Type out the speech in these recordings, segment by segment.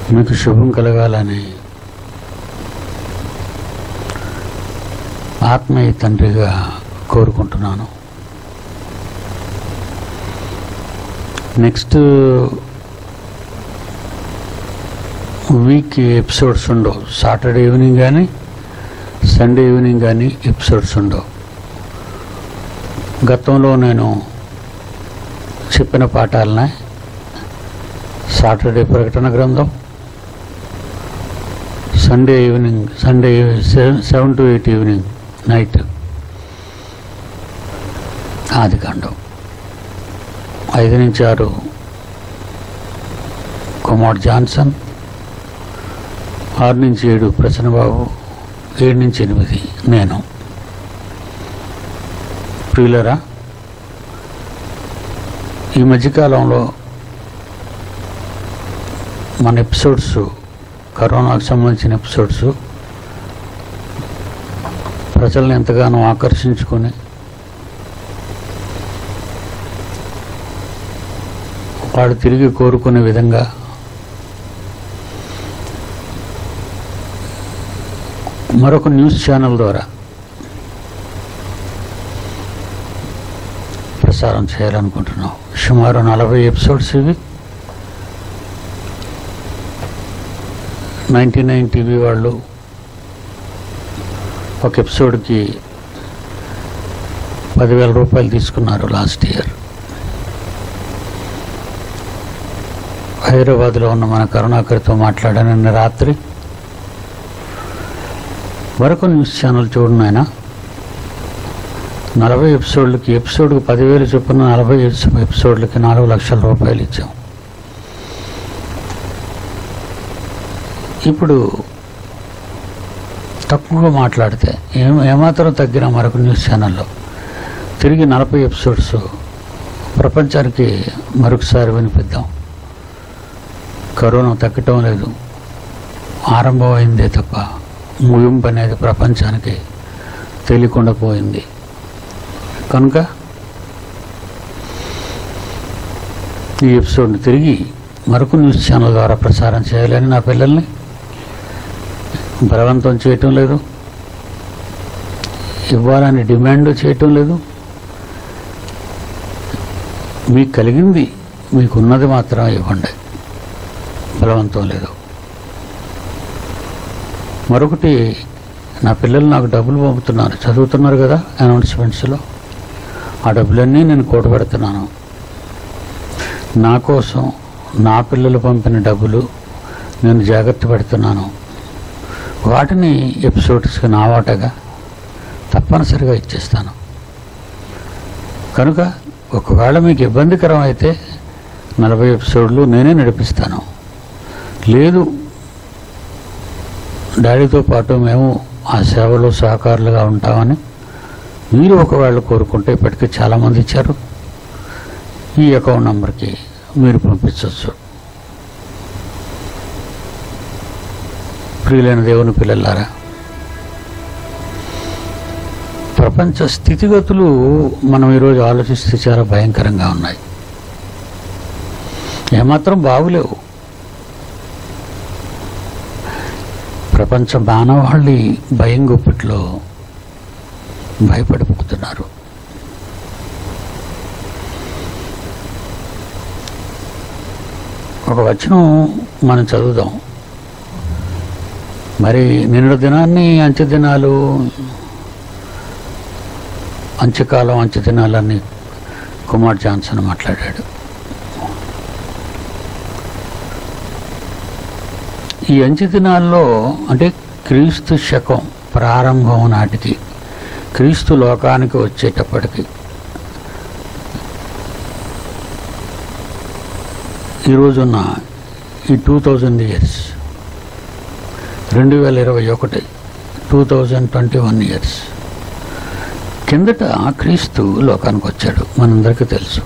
మీకు శుభం కలగాలని ఆత్మీయ తండ్రిగా కోరుకుంటున్నాను నెక్స్ట్ వీక్ ఎపిసోడ్స్ ఉండవు సాటర్డే ఈవినింగ్ కానీ సండే ఈవినింగ్ కానీ ఎపిసోడ్స్ ఉండవు గతంలో నేను చెప్పిన పాఠాలనే సాటర్డే ప్రకటన గ్రంథం Sunday evening Sunday seven to eight evening night ఆది కాండం ఐదు నుంచి ఆరు కుమార్ జాన్సన్ ఆరు నుంచి ఏడు ప్రసన్నబాబు ఏడు నుంచి ఎనిమిది నేను ప్రియులరా ఈ మధ్యకాలంలో మన ఎపిసోడ్స్ కరోనాకు సంబంధించిన ఎపిసోడ్స్ ప్రజల్ని ఎంతగానో ఆకర్షించుకొని వాడు తిరిగి కోరుకునే విధంగా మరొక న్యూస్ ఛానల్ ద్వారా ప్రసారం చేయాలనుకుంటున్నాం సుమారు నలభై ఎపిసోడ్స్ ఇవి నైంటీ నైన్ టీవీ వాళ్ళు ఒక ఎపిసోడ్కి పదివేల రూపాయలు తీసుకున్నారు లాస్ట్ ఇయర్ హైదరాబాద్లో ఉన్న మన కరుణాకర్తో మాట్లాడాను నిన్న రాత్రి మరొక న్యూస్ ఛానల్ చూడండి ఆయన నలభై ఎపిసోడ్లకి ఎపిసోడ్కి పదివేలు చొప్పున నలభై ఎపిసోడ్లకి నాలుగు లక్షల రూపాయలు ఇచ్చాం ఇప్పుడు తక్కువగా మాట్లాడితే ఏం ఏమాత్రం తగ్గిన మరొక న్యూస్ ఛానల్లో తిరిగి నలభై ఎపిసోడ్స్ ప్రపంచానికి మరొకసారి వినిపిద్దాం కరోనా తగ్గటం లేదు ఆరంభం అయిందే తప్ప ముగింపు అనేది ప్రపంచానికి తెలియకుండా పోయింది కనుక ఈ ఎపిసోడ్ని తిరిగి మరొక న్యూస్ ఛానల్ ద్వారా ప్రసారం చేయాలని నా పిల్లల్ని బలవంతం చేయటం లేదు ఇవ్వాలని డిమాండ్ చేయటం లేదు మీకు కలిగింది మీకున్నది మాత్రం ఇవ్వండి బలవంతం లేదు మరొకటి నా పిల్లలు నాకు డబ్బులు పంపుతున్నారు చదువుతున్నారు కదా అనౌన్స్మెంట్స్లో ఆ డబ్బులన్నీ నేను కూడబెడుతున్నాను నా కోసం నా పిల్లలు పంపిన డబ్బులు నేను జాగ్రత్త పెడుతున్నాను వాటిని ఎపిసోడ్స్కి నా వాటగా తప్పనిసరిగా ఇచ్చేస్తాను కనుక ఒకవేళ మీకు ఇబ్బందికరం అయితే నలభై ఎపిసోడ్లు నేనే నడిపిస్తాను లేదు డాడీతో పాటు మేము ఆ సేవలో సహకారులుగా ఉంటామని మీరు ఒకవేళ కోరుకుంటే ఇప్పటికీ చాలామంది ఇచ్చారు ఈ అకౌంట్ నెంబర్కి మీరు పంపించవచ్చు ప్రియులైన దేవుని పిల్లలారా ప్రపంచ స్థితిగతులు మనం ఈరోజు ఆలోచిస్తే చాలా భయంకరంగా ఉన్నాయి ఏమాత్రం బాగులేవు ప్రపంచ మానవాళి భయం గుప్పిట్లో భయపడిపోతున్నారు ఒక వచనం మనం చదువుదాం మరి నిన్న దినాన్ని అంచె దినాలు అంత్యకాలం అంచె దినాలని కుమార్ జాన్సన్ మాట్లాడాడు ఈ అంచె దినాల్లో అంటే క్రీస్తు శకం ప్రారంభం నాటికి క్రీస్తు లోకానికి వచ్చేటప్పటికి ఈరోజున్న ఈ టూ థౌజండ్ ఇయర్స్ రెండు వేల ఇరవై ఒకటి two thousand twenty one years కిందట క్రీస్తు లోకానికి వచ్చాడు మనందరికీ తెలుసు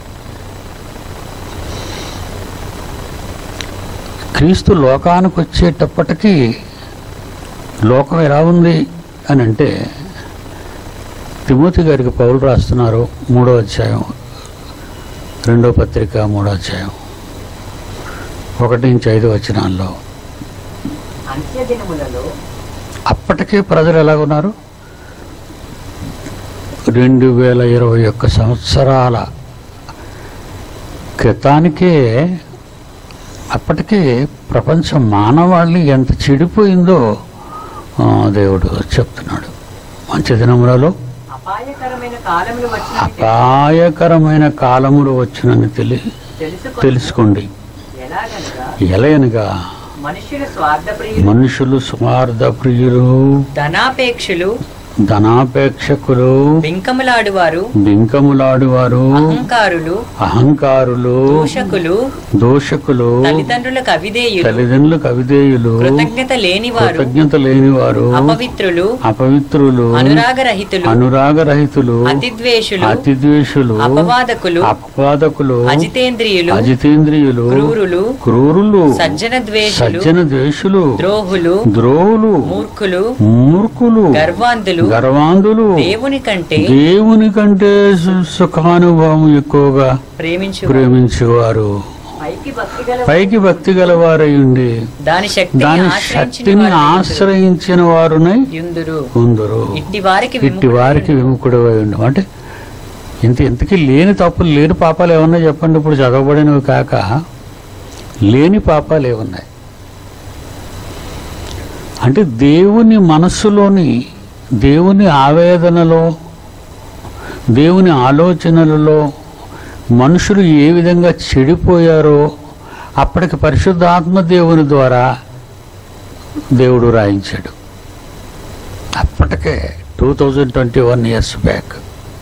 క్రీస్తు లోకానికి వచ్చేటప్పటికీ లోకం ఎలా ఉంది అని అంటే తిమోతి గారికి పౌలు రాస్తున్నారు మూడో అధ్యాయం రెండో పత్రిక మూడో అధ్యాయం ఒకటి నుంచి ఐదు వచనాల్లో అంత్య దినములలో అప్పటికే ప్రజలు ఎలాగున్నారు రెండు వేల ఇరవై ఒక్క సంవత్సరాల క్రితానికే అప్పటికే ప్రపంచం మానవాళి ఎంత చెడిపోయిందో ఆ, దేవుడు చెప్తున్నాడు మంచి దినములలో అపాయకరమైన కాలములు వచ్చిన అపాయకరమైన కాలములు వచ్చునని తెలి తెలుసుకొని తెలుసుకోండి ఎలాగనగా ఎలయనగా మనుష్యులు స్వార్థప్రియులు మనుషులు స్వార్థ ప్రియులు ధనాపేక్షలు ధనాపేక్షకులు బింకములాడువారు బింకములాడువారు అహంకారులు అహంకారులు దూషకులు దోషకులు తల్లిదండ్రులకు అవిధేయులు తల్లిదండ్రులకు అవిధేయులు కృతజ్ఞత లేనివారు కృతజ్ఞత లేనివారు అపవిత్రులు అపవిత్రులు అనురాగరహితులు అనురాగరహితులు అతిద్వేషులు అతిద్వేషులు అపవాదకులు అపవాదకులు అజితేంద్రియులు అజితేంద్రియులు క్రూరులు క్రూరులు సజ్జన ద్వేషులు సజ్జన ద్వేషులు ద్రోహులు ద్రోవులు మూర్ఖులు మూర్ఖులు గర్వాంధులు గర్వాంధులు దేవుని కంటే దేవుని కంటే సు- సుఖానుభవం ఎక్కువగా ప్రేమించు ప్రేమించేవారు పైకి భక్తి గల పైకి భక్తి గలవారై ఉండి దాని శక్తిని దాని ఆశ్రయించిన శక్తిని వారు ఆశ్రయించిన వారునై యుందురు ఉందరు ఇట్టి వారికి ఇట్టి వారికి విముఖుడవై ఉండు అంటే ఇంత ఇంతకీ లేని తప్పులు లేని పాపాలు ఏమన్నా చెప్పండి ఇప్పుడు చదవబడినవి కాక లేని పాపాలు ఏమున్నాయి అంటే దేవుని మనస్సులోని దేవుని ఆవేదనలో దేవుని ఆలోచనలలో మనుషులు ఏ విధంగా చెడిపోయారో అప్పటికి పరిశుద్ధాత్మ దేవుని ద్వారా దేవుడు రాయించాడు అప్పటికే two thousand twenty one years back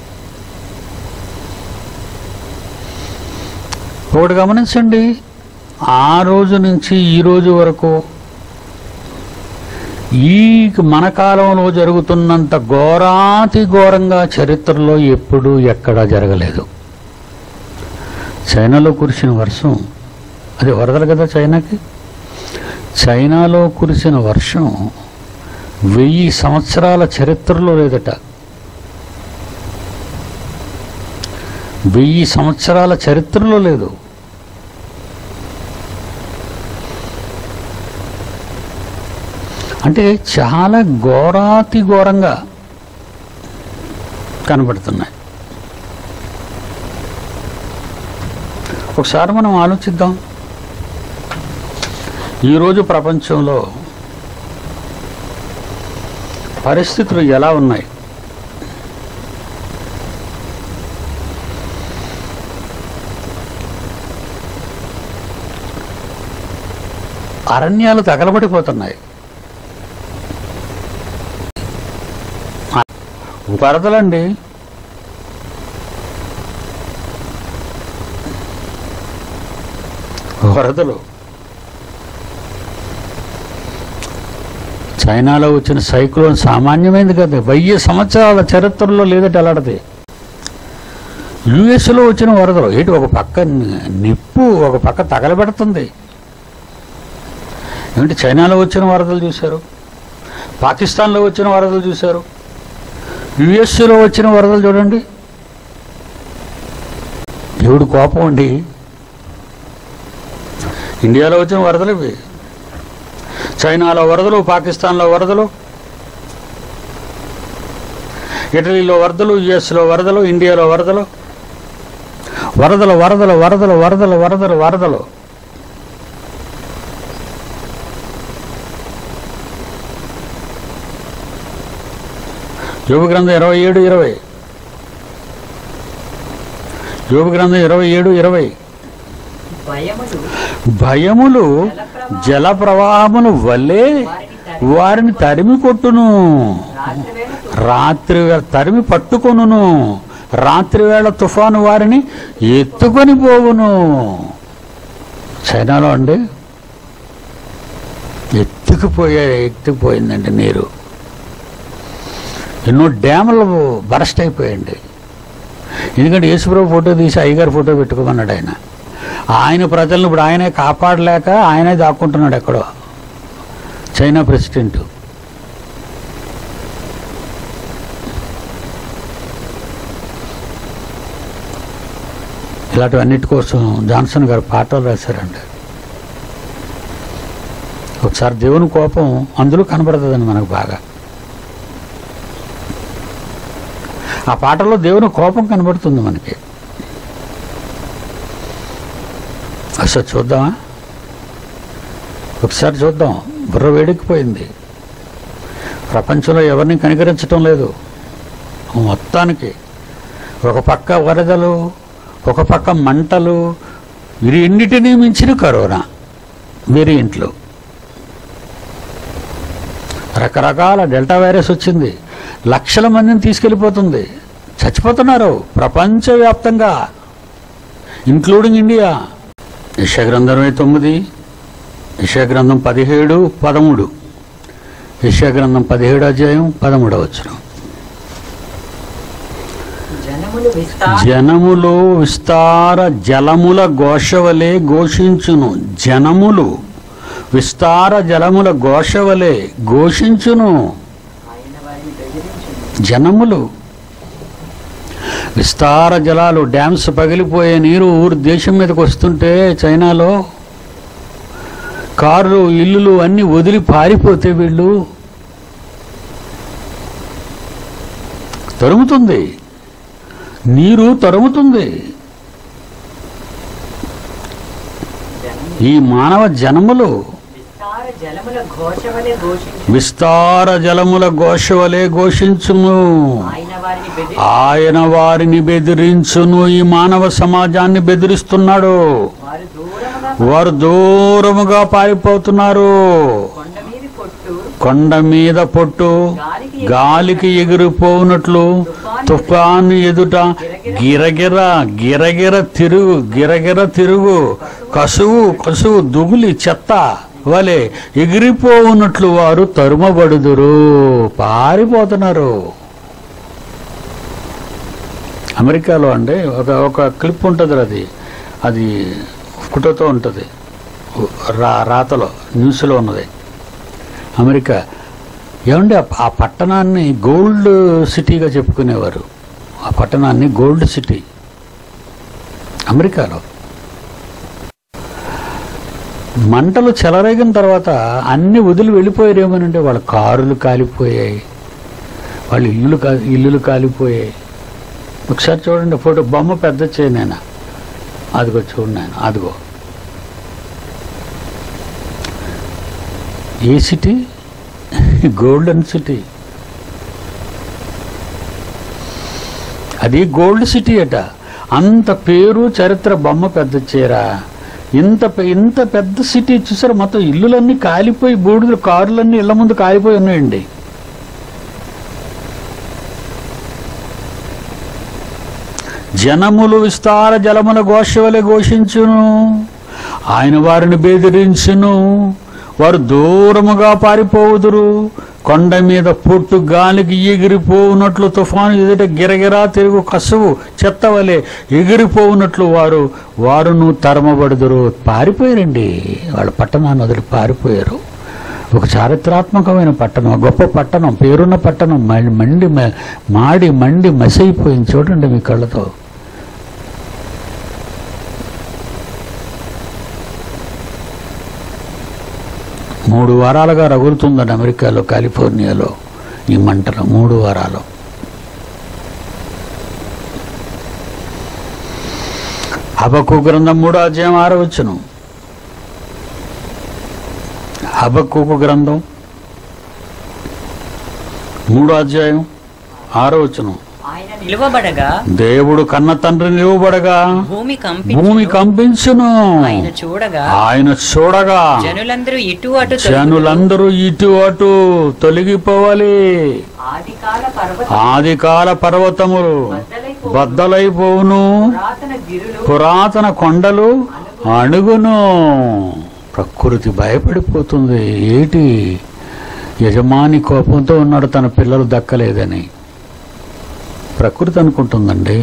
ఒకటి గమనించండి ఆ రోజు నుంచి ఈ రోజు వరకు ఈ మన కాలంలో జరుగుతున్నంత ఘోరాతి ఘోరంగా చరిత్రలో ఎప్పుడూ ఎక్కడా జరగలేదు చైనాలో కురిసిన వర్షం అది వరదలు కదా చైనాకి చైనాలో కురిసిన వర్షం వెయ్యి సంవత్సరాల చరిత్రలో లేదట వెయ్యి సంవత్సరాల చరిత్రలో లేదు అంటే చాలా ఘోరాతి ఘోరంగా కనబడుతున్నాయి ఒకసారి మనం ఆలోచిద్దాం ఈరోజు ప్రపంచంలో పరిస్థితులు ఎలా ఉన్నాయి అరణ్యాలు తగలబడిపోతున్నాయి వరదలండి వరదలు చైనాలో వచ్చిన సైక్లోన్ సామాన్యమైనది కదా వెయ్యి సంవత్సరాల చరిత్రలో లేదట అలాంటిది యుఎస్లో వచ్చిన వరదలు ఏంటి ఒక పక్క నిప్పు ఒక పక్క తగలబెడుతుంది ఏమిటి చైనాలో వచ్చిన వరదలు చూశారు పాకిస్తాన్లో వచ్చిన వరదలు చూశారు యుఎస్లో వచ్చిన వరదలు చూడండి దేవుడు కోపం అండి ఇండియాలో వచ్చిన వరదలు ఇవి చైనాలో వరదలు పాకిస్తాన్లో వరదలు ఇటలీలో వరదలు యుఎస్లో వరదలు ఇండియాలో వరదలు వరదలు వరదలు వరదలు వరదలు వరదలు వరదలు యోగ గ్రంథం ఇరవై ఏడు ఇరవై యోగ గ్రంథం ఇరవై ఏడు ఇరవై భయములు భయములు జల ప్రవాహములు వల్లే వారిని తరి- వారిని తరిమి కొట్టును రాత్రివేళ రాత్రి వేళ తరిమి పట్టుకొనును రాత్రి వేళ తుఫాను వారిని ఎత్తుకొని పోవును చైనాలో అండి ఎత్తుకుపోయే ఎత్తుకుపోయిందండి నీరు ఎన్నో డ్యాములు బరస్ట్ అయిపోయండి ఎందుకంటే యేసుప్రభు ఫోటో తీసి అయ్యగారి ఫోటో పెట్టుకోమన్నాడు ఆయన ఆయన ప్రజలను ఇప్పుడు ఆయనే కాపాడలేక ఆయనే దాక్కుంటున్నాడు ఎక్కడో చైనా ప్రెసిడెంట్ ఇలాంటివన్నిటి కోసం జాన్సన్ గారు పాటలు రాశారండి ఒకసారి దేవుని కోపం అందులో కనబడుతుందండి మనకు బాగా ఆ పాటలో దేవుని కోపం కనబడుతుంది మనకి అసలు చూద్దామా ఒకసారి చూద్దాం బుర్ర వేడెక్కిపోయింది ప్రపంచంలో ఎవరిని కనికరించటం లేదు మొత్తానికి ఒక పక్క వరదలు ఒక పక్క మంటలు వీరిన్నిటినీ మించిన కరోనా వేరియంట్లు రకరకాల డెల్టా వైరస్ వచ్చింది లక్షల మందిని తీసుకెళ్ళిపోతుంది చచ్చిపోతున్నారు ప్రపంచవ్యాప్తంగా ఇంక్లూడింగ్ ఇండియా యశగ్రంథం ఇరవై తొమ్మిది యశగ్రంథం పదిహేడు పదమూడు యశగ్రంథం పదిహేడు అధ్యాయం పదమూడవ వచ్చిన జనములు విస్తార జనములు విస్తార జలముల ఘోషవలే ఘోషించును జనములు విస్తార జలముల ఘోషవలే ఘోషించును ఆయన వారిని బెదిరించును జనములు విస్తార జలాలు డ్యామ్స్ పగిలిపోయే నీరు ఊరు దేశం మీదకి వస్తుంటే చైనాలో కార్లు ఇల్లులు అన్నీ వదిలి పారిపోతే వీళ్ళు తరుముతుంది నీరు తరుముతుంది జనములు ఈ మానవ జనములు విస్తార జలముల ఘోషవలే ఘోషించు విస్తార జలముల ఘోషవలే ఘోషించును ఆయన వారిని బెదిరి ఆయన వారిని బెదిరించును ఈ మానవ సమాజాన్ని బెదిరిస్తున్నాడు వారు దూరముగా వారు దూరముగా పారిపోతున్నారు కొండ మీద పొట్టు కొండ మీద పొట్టు గాలికి గాలికి ఎగిరిపోనట్లు తుఫాను ఎదుట గిరగిర గిరగిర తిరుగు గిరగిర తిరుగు కసువు కసువు దుగులి చెత్త వలె ఎగిరిపోవునట్లు వారు తరుమబడుదురు పారిపోతున్నారు అమెరికాలో అండి ఒక ఒక క్లిప్ ఉంటుంది అది అది ఫోటోతో ఉంటుంది రా రాతలో న్యూస్లో ఉన్నది అమెరికా ఏమండి ఆ- ఆ పట్టణాన్ని గోల్డ్ సిటీగా చెప్పుకునేవారు ఆ పట్టణాన్ని గోల్డ్ సిటీ అమెరికాలో మంటలు చెలరేగిన తర్వాత అన్ని వదిలి వెళ్ళిపోయారేమోనంటే వాళ్ళ కారులు కాలిపోయాయి వాళ్ళ ఇల్లులు కా ఇల్లులు కాలిపోయాయి ఒకసారి చూడండి ఫోటో బొమ్మ పెద్ద చేయనైనా అదిగో చూడండి ఆయన అదిగో ఏ సిటీ గోల్డెన్ సిటీ అది గోల్డ్ సిటీ అట అంత పేరు చరిత్ర బొమ్మ పెద్ద చీర ఇంత పె- ఇంత పెద్ద సిటీ చూసారు మొత్తం ఇల్లులన్నీ కాలిపోయి బూడిదలు కారులన్నీ ఇళ్ల ముందు కాలిపోయి ఉన్నాయండి జనములు విస్తార జలముల ఘోషవలె ఘోషించును ఆయన వారిని బెదిరించును వారు దూరముగా పారిపోవుదురు కొండ మీద పొట్టు గాలికి ఎగిరిపోవునట్లు తుఫాను ఎదుట గిరగిరా తిరుగు కసువు చెత్తవలే ఎగిరిపోవునట్లు వారు వారును తరమబడుదురు పారిపోయారండి వాళ్ళ పట్టణాన్ని వదిలి పారిపోయారు ఒక చారిత్రాత్మకమైన పట్టణం గొప్ప పట్టణం పేరున్న పట్టణం మ- మండి మ- మాడి మండి మసైపోయింది చూడండి మీ కళ్ళతో మూడు వారాలుగా రగులుతుందండి అమెరికాలో కాలిఫోర్నియాలో ఈ మంటలు మూడు వారాలు హబక్కు గ్రంథం మూడో అధ్యాయం ఆరో వచ్చును హబక్కు గ్రంథం మూడో అధ్యాయం ఆరో వచ్చును ఆయన నిలువబడగా దేవుడు కన్న తండ్రి నిలువబడగా భూమి భూమి కంపించు కంపించును ఆయన చూడగా ఆయన చూడగా జనులందరూ ఇటు అటు జనులందరూ ఇటు అటు తొలగిపోవాలి ఆది కాల పర్వత ఆదికాల పర్వతములు బద్దలైపో బద్దలైపోవును పురాతన గిరులు పురాతన కొండలు అణుగును ప్రకృతి భయపడిపోతుంది ఏటి యజమాని కోపంతో ఉన్నాడు తన పిల్లలు దక్కలేదని ప్రకృతి అనుకుంటుందండి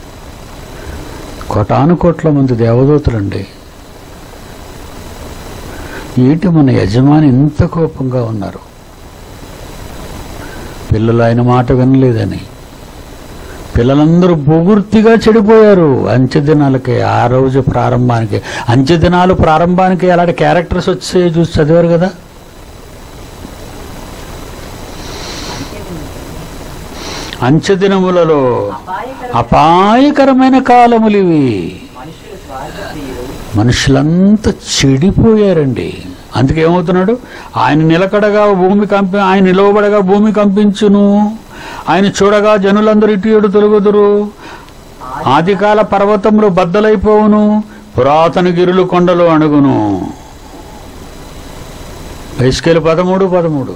కోటాను కోట్ల మంది దేవదూతలండి ఏంటి మన యజమాని ఇంత కోపంగా ఉన్నారు పిల్లలు ఆయన మాట వినలేదని పిల్లలందరూ పూర్తిగా చెడిపోయారు అంచె దినాలకి ఆ రోజు ప్రారంభానికి అంచె దినాలు ప్రారంభానికి అలాంటి క్యారెక్టర్స్ వచ్చి చూసి చదివారు కదా అంచె దినములలో అపాయకర అపాయకరమైన కాలములు ఇవి మనుషులు స్వార్థప్రియులు మనుషులంతా చెడిపోయారండి అందుకే ఏమవుతున్నాడు ఆయన నిలకడగా భూమి కంపి ఆయన నిలవబడగా భూమి కంపించును ఆయన చూడగా జనులందరూ ఇటు ఇటు తొలగుదురు ఆదికాల పర్వతములు బద్దలైపోవును పురాతన గిరులు కొండలు అణుగును ఏసుకేలు పదమూడు పదమూడు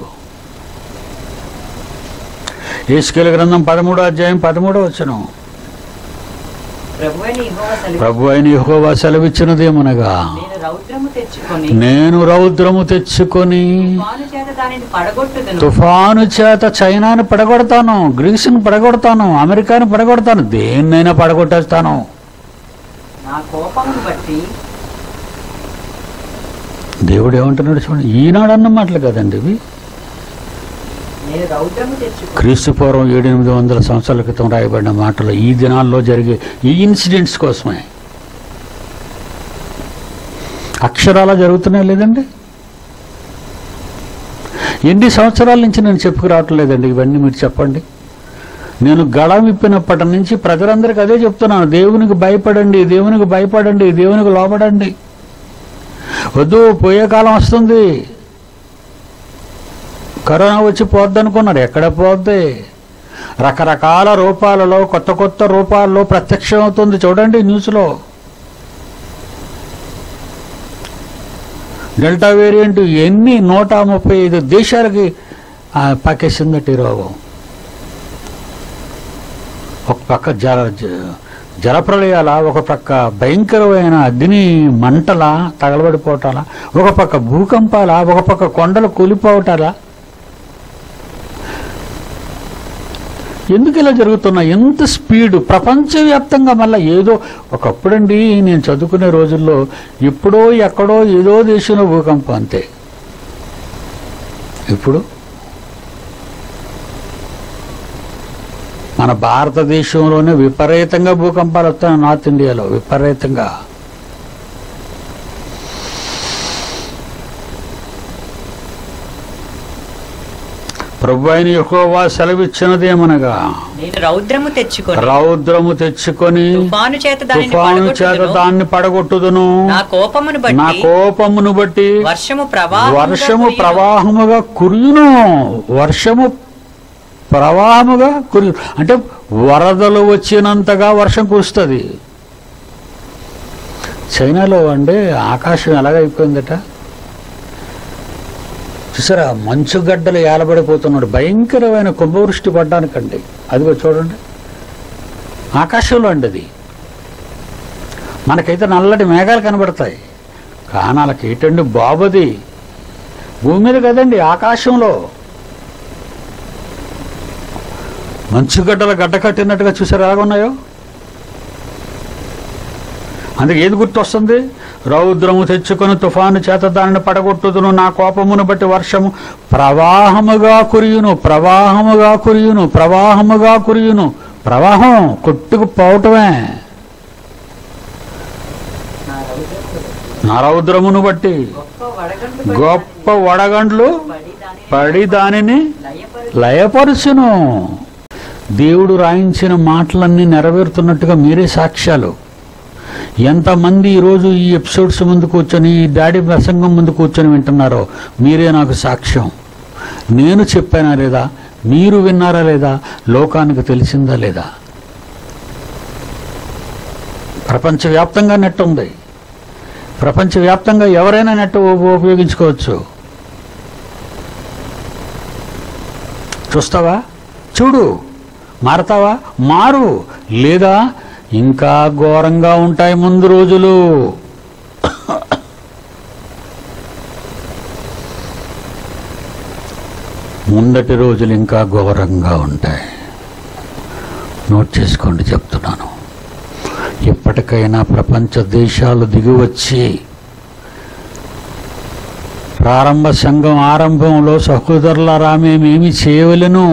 ఏసుకేలు గ్రంథం పదమూడో అధ్యాయం పదమూడో వచ్చను ప్రభు అయిన యెహోవా సెలవు ప్రభు అయిన యెహోవా సెలవిచ్చినదేమనగా నేను రౌద్రము తెచ్చుకొని నేను రౌద్రము తెచ్చుకొని తుఫాను చేత దానిని పడగొట్టుదును తుఫాను చేత చైనాను పడగొడతాను గ్రీసును పడగొడతాను అమెరికాను పడగొడతాను దేన్నైనా పడగొట్టేస్తాను నా కోపమును బట్టి దేవుడు ఏమంటున్నాడు చూడండి ఈనాడు అన్న మాటలు కదండి ఇవి నేను రౌద్రము తెచ్చుకొని క్రీస్తు పూర్వం ఏడెనిమిది వందల సంవత్సరాల క్రితం రాయబడిన మాటలు ఈ దినాల్లో జరిగే ఈ ఇన్సిడెంట్స్ కోసమే అక్షరాలా జరుగుతున్నాయి లేదండి ఎన్ని సంవత్సరాల నుంచి నేను చెప్పుకురావటం లేదండి ఇవన్నీ మీరు చెప్పండి నేను గళ విప్పినప్పటి నుంచి ప్రజలందరికీ అదే చెప్తున్నాను దేవునికి భయపడండి దేవునికి భయపడండి దేవునికి లోబడండి వద్దు పోయే కాలం వస్తుంది కరోనా వచ్చి పోద్ది అనుకున్నారు ఎక్కడ పోద్ది రకరకాల రూపాలలో కొత్త కొత్త రూపాల్లో ప్రత్యక్షం అవుతుంది చూడండి న్యూస్లో డెల్టా వేరియంట్ ఎన్ని నూట ముప్పై ఐదు దేశాలకి ఆ, పాకేసిందట ఈ రోగం ఒక పక్క జల జ- జలప్రలయాల ఒక పక్క భయంకరమైన అగ్ని మంటల తగలబడిపోవటాల ఒక పక్క భూకంపాల ఒక పక్క కొండలు కూలిపోవటాల ఎందుకు ఇలా జరుగుతున్నా ఎంత స్పీడ్ ప్రపంచవ్యాప్తంగా మళ్ళీ ఏదో ఒకప్పుడండి నేను చదువుకునే రోజుల్లో ఎప్పుడో ఎక్కడో ఏదో దేశంలో భూకంపం అంతే ఇప్పుడు మన భారతదేశంలోనే విపరీతంగా భూకంపాలు వస్తాయి నార్త్ ఇండియాలో విపరీతంగా ప్రభు అయిన యెహోవా సెలవిచ్చినదేమనగా నేను రౌద్రము తెచ్చుకొని రౌద్రము తెచ్చుకొని తుఫాను చేత దానిని తుఫాను చేత పడగొట్టుదును దాన్ని పడగొట్టుదును నా కోపమును నా బట్టి కోపమును బట్టి వర్షము ప్రవాహం వర్షము ప్రవాహముగా కురియును వర్షము ప్రవాహముగా కురియు అంటే వరదలు వచ్చినంతగా వర్షం కురుస్తుంది చైనాలో అండి ఆకాశం ఎలాగైపోయిందట చూసారా మంచు గడ్డలు ఏలబడిపోతున్నాడు భయంకరమైన కుంభవృష్టి పడ్డానికండి అదిగో చూడండి ఆకాశంలో అండి అది మనకైతే నల్లటి మేఘాలు కనబడతాయి కానీ వాళ్ళకి ఏంటండి బాబది భూమి మీద కదండి ఆకాశంలో మంచుగడ్డల గడ్డ కట్టినట్టుగా చూసారు ఎలాగున్నాయో అందుకే ఏది గుర్తొస్తుంది రౌద్రము తెచ్చుకొని తుఫాను చేత దానిని పడగొట్టుదును నా కోపమును బట్టి వర్షము ప్రవాహముగా కురియును ప్రవాహముగా కురియును ప్రవాహముగా కురియును ప్రవాహం కొట్టుకు పోవటమే నా రౌద్రము నా రౌద్రమును బట్టి గొప్ప వడగండ్లు గొప్ప వడగండ్లు పడి దానిని పడి దానిని లయపరు లయపరుచును దేవుడు రాయించిన మాటలన్నీ నెరవేరుతున్నట్టుగా మీరే సాక్ష్యాలు ఎంతమంది ఈరోజు ఈ ఎపిసోడ్స్ ముందు కూర్చొని ఈ డాడీ ప్రసంగం ముందు కూర్చొని వింటున్నారో మీరే నాకు సాక్ష్యం నేను చెప్పానా లేదా మీరు విన్నారా లేదా లోకానికి తెలిసిందా లేదా ప్రపంచవ్యాప్తంగా నెట్ ఉంది ప్రపంచవ్యాప్తంగా ఎవరైనా నెట్ ఉ- ఉపయోగించుకోవచ్చు చూస్తావా చూడు మారతావా మారు లేదా ఇంకా ఘోరంగా ఉంటాయి ముందు రోజులు ముందటి రోజులు ఇంకా ఘోరంగా ఉంటాయి నోట్ చేసుకోండి చెప్తున్నాను ఎప్పటికైనా ప్రపంచ దేశాలు దిగివచ్చి ప్రారంభ సంఘం ఆరంభంలో సహోదరులారా మేమేమి చేయవలెను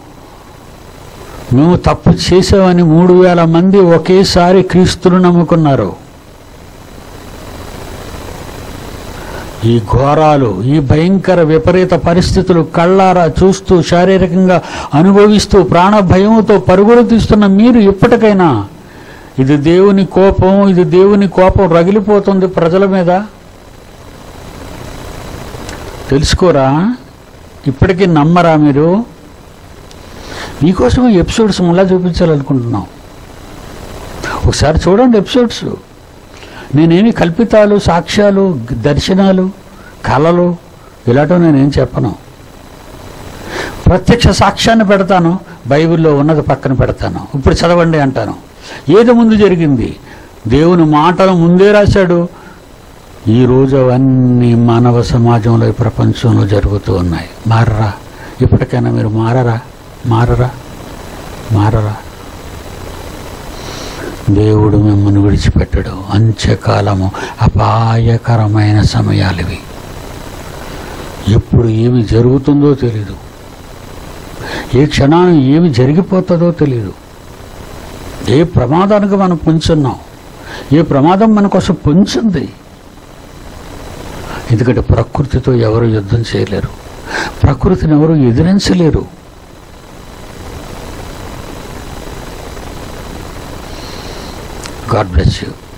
మేము తప్పు చేసామని మూడు వేల మంది ఒకేసారి క్రీస్తును నమ్ముకున్నారు ఈ ఘోరాలు ఈ భయంకర విపరీత పరిస్థితులు కళ్ళారా చూస్తూ శారీరకంగా అనుభవిస్తూ ప్రాణ భయంతో పరుగులు తీస్తున్న మీరు ఇప్పటికైనా ఇది దేవుని కోపం ఇది దేవుని కోపం రగిలిపోతుంది ప్రజల మీద తెలుసుకోరా ఇప్పటికీ నమ్మరా మీరు మీకోసం ఈ ఎపిసోడ్స్ మళ్ళా చూపించాలనుకుంటున్నాం ఒకసారి చూడండి ఎపిసోడ్స్ నేనేమి కల్పితాలు సాక్ష్యాలు దర్శనాలు కళలు ఇలాంటివి నేనేం చెప్పను ప్రత్యక్ష సాక్ష్యాన్ని పెడతాను బైబిల్లో ఉన్నది పక్కన పెడతాను ఇప్పుడు చదవండి అంటాను ఏది ముందు జరిగింది దేవుని మాటలు ముందే రాశాడు ఈరోజు అవన్నీ మానవ సమాజంలో ఈ ప్రపంచంలో జరుగుతూ ఉన్నాయి మారరా ఇప్పటికైనా మీరు మారరా మారరా మారరా దేవుడు మిమ్మల్ని విడిచిపెట్టడు అంత్యకాలము అపాయకరమైన సమయాలు ఇవి ఎప్పుడు ఏమి జరుగుతుందో తెలీదు ఏ క్షణాన్ని ఏమి జరిగిపోతుందో తెలీదు ఏ ప్రమాదానికి మనం పొంచున్నాం ఏ ప్రమాదం మన కోసం పొంచింది ఎందుకంటే ప్రకృతితో ఎవరు యుద్ధం చేయలేరు ప్రకృతిని ఎవరు ఎదిరించలేరు గాడ్ బ్లెస్ యూ